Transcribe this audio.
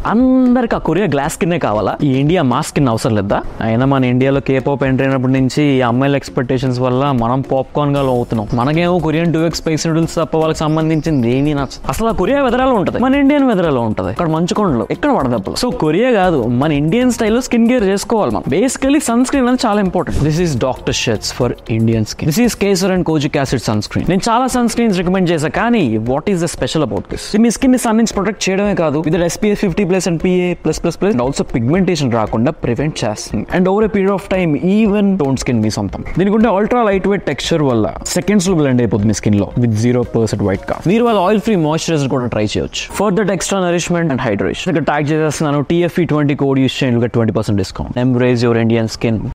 అందరికి ఆ Korea glass స్కిన్నే కావాలా ఈ ఇండియా మాస్ స్కిన్ అవసరం లేదా అయినా మన ఇండియాలో కే పాప్ ఎంటర్ అయినప్పటి నుంచి ఈ అమ్మాయిల ఎక్స్పెక్టేషన్స్ వల్ల మనం పాప్కార్న్ గా అవుతున్నాం మనకేమో Korean two x spice noodles తప్ప వాళ్ళకి సంబంధించింది ఏమీ నచ్చదు అసలు ఆ కొరియా వెదరాలో ఉంటుంది మన ఇండియన్ వెదరాలో ఉంటుంది ఇక్కడ మంచు కొండలు ఇక్కడ వడదెబ్బలు సో కొరియా కాదు మన ఇండియన్ స్టైల్లో స్కిన్ కేర్ చేసుకోవాలి మనం బేసికలీ సన్ స్క్రీన్ అనేది చాలా important this is doctor Sheth's for Indian skin this is kesar and kojic acid sunscreen నేను చాలా సన్ స్క్రీన్స్ రికమెండ్ చేశా కానీ what is the special about this మీ స్కిన్ ని సన్ నుంచి ప్రొటెక్ట్ చేయడమే కాదు with SPS fifty plus and PA plus plus plus also pigmentation రాకుండా ప్రివెంట్ చేస్తుంది and over period of time even tone skin మీ సొంతం దీనికి ఉంటే అల్ట్రా లైట్ వెయిట్ టెక్స్చర్ వల్ల సెకండ్స్ లో బ్లెండ్ అయిపోతుంది మీ స్కిన్ లో విత్ జీరో పర్సెంట్ వైట్ కా మీరు వాళ్ళ ఆయిల్ ఫ్రీ మాయిశ్చరైజర్ కూడా ట్రై చేయొచ్చు for that extra nourishment and hydration ఇక్కడ ట్యాగ్ చేసేస్తున్నాను టీఎఫ్ఈ ట్వంటీ కోడ్ యూస్ చేయండి twenty percent discount embrace your Indian skin